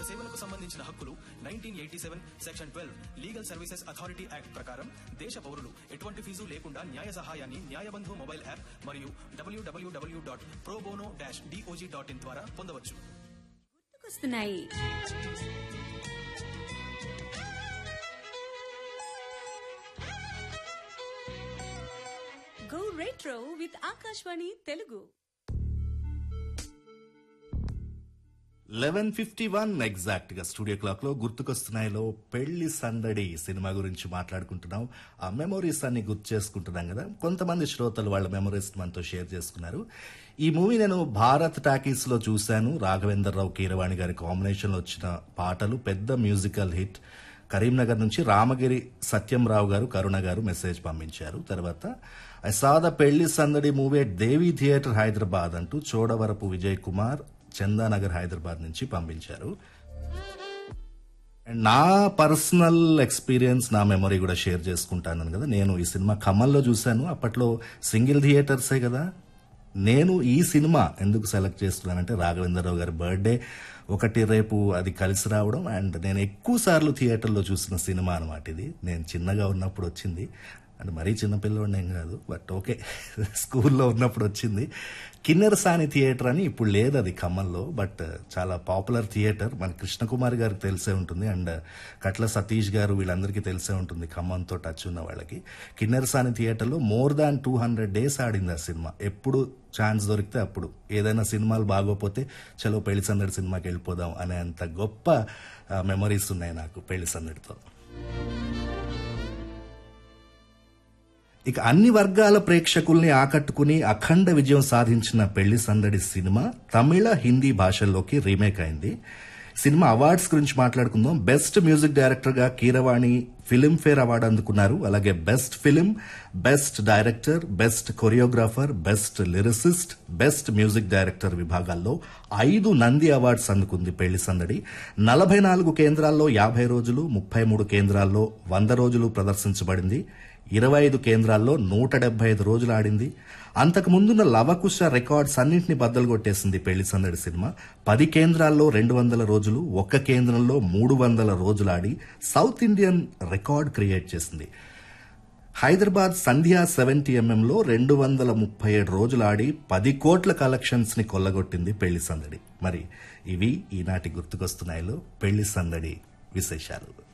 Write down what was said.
సేవలకు సంబంధించిన హక్కులు nineteen eighty seven section twelve legal services authority act ప్రకారం దేశ పౌరులు ఎటువంటి ఫీజు లేకుండా న్యాయ సహాయాన్ని న్యాయబంధు మొబైల్ యాప్ మరియు W W W dot pro bono dash D O J dot in ద్వారా పొందవచ్చు వస్తున్నాయి go retro with Akashvani Telugu eleven fifty one exact గా స్టూడియో క్లాక్ లో గుర్తుకొస్తున్నాయిలో పెళ్లి సందడి సినిమా గురించి మాట్లాడుకుంటున్నాం ఆ మెమోరీస్ అన్ని గుర్తు చేసుకుంటున్నాం కదా కొంతమంది శ్రోతలు వాళ్ళ మెమోరీస్ మనతో షేర్ చేసుకున్నారు ఈ మూవీ నేను భారత్ టాకీస్ లో చూశాను రాఘవేందర్ రావు కీరవాణి గారి కాంబినేషన్ లో వచ్చిన పాటలు పెద్ద మ్యూజికల్ హిట్ కరీంనగర్ నుంచి రామగిరి సత్యంరావు గారు కరుణ గారు మెసేజ్ పంపించారు తర్వాత I saw the Pelli Sandadi movie at Devi theatre Hyderabad అంటూ చోడవరపు విజయ్ కుమార్ చందానగర్ హైదరాబాద్ నుంచి పంపించారు అండ్ నా పర్సనల్ ఎక్స్పీరియన్స్ నా మెమరీ కూడా షేర్ చేసుకుంటాను కదా నేను ఈ సినిమా ఖమ్మంలో చూశాను అప్పట్లో సింగిల్ థియేటర్సే కదా నేను ఈ సినిమా ఎందుకు సెలెక్ట్ చేస్తున్నానంటే రాఘవేంద్రరావు గారి బర్త్డే ఒకటి రేపు అది కలిసి రావడం అండ్ నేను ఎక్కువ సార్లు థియేటర్లో చూసిన సినిమా అనమాట ఇది నేను చిన్నగా ఉన్నప్పుడు వచ్చింది అండ్ మరీ చిన్నపిల్లవాడిని ఏం కాదు బట్ ఓకే స్కూల్లో ఉన్నప్పుడు వచ్చింది కిన్నెరసాని థియేటర్ అని ఇప్పుడు లేదు అది ఖమ్మంలో బట్ చాలా పాపులర్ థియేటర్ మన కృష్ణకుమార్ గారికి తెలిసే ఉంటుంది అండ్ కట్ల సతీష్ గారు వీళ్ళందరికీ తెలిసే ఉంటుంది ఖమ్మంతో టచ్ ఉన్న వాళ్ళకి కిన్నెరసాని థియేటర్లో more than two hundred days ఆడింది ఆ సినిమా ఎప్పుడు ఛాన్స్ దొరికితే అప్పుడు ఏదైనా సినిమాలు బాగోపోతే చలో పెళ్లి సందడి సినిమాకి వెళ్ళిపోదాం అనే అంత గొప్ప మెమరీస్ ఉన్నాయి నాకు పెళ్లి సందడితో ఇక అన్ని వర్గాల ప్రేక్షకుల్ని ఆకట్టుకుని అఖండ విజయం సాధించిన పెళ్లి సందడి సినిమా తమిళ హిందీ భాషల్లోకి రీమేక్ అయింది సినిమా అవార్డ్స్ గురించి మాట్లాడుకుందాం బెస్ట్ మ్యూజిక్ డైరెక్టర్ గా కీరవాణి ఫిల్మ్ఫేర్ అవార్డు అందుకున్నారు అలాగే best film best director best choreographer best lyricist best music director విభాగాల్లో ఐదు నంది అవార్డ్స్ అందుకుంది పెళ్లి సందడి నలభై నాలుగు కేంద్రాల్లో యాభై రోజులు ముప్పై మూడు కేంద్రాల్లో వంద రోజులు ప్రదర్శించబడింది ఇరవై ఐదు కేంద్రాల్లో నూట డెబ్బై ఐదు రోజులు ఆడింది అంతకు ముందున్న లవకుశ రికార్డ్స్ అన్నింటినీ బద్దలు కొట్టేసింది పెళ్లి సందడి సినిమా పది కేంద్రాల్లో రెండు వందల రోజులు ఒక్క కేంద్రంలో మూడు వందల రోజులు ఆడి సౌత్ ఇండియన్ రికార్డ్ క్రియేట్ చేసింది హైదరాబాద్ సంధ్యా సెవెంటీ ఎంఎంలో రెండు వందల ముప్పై ఏడు రోజులు ఆడి పది కోట్ల కలెక్షన్స్ ని కొల్లగొట్టింది పెళ్లి సందడి మరి ఇవి ఈనాటి గుర్తుకొస్తున్నాయిలో పెళ్లి సందడి విశేషాలు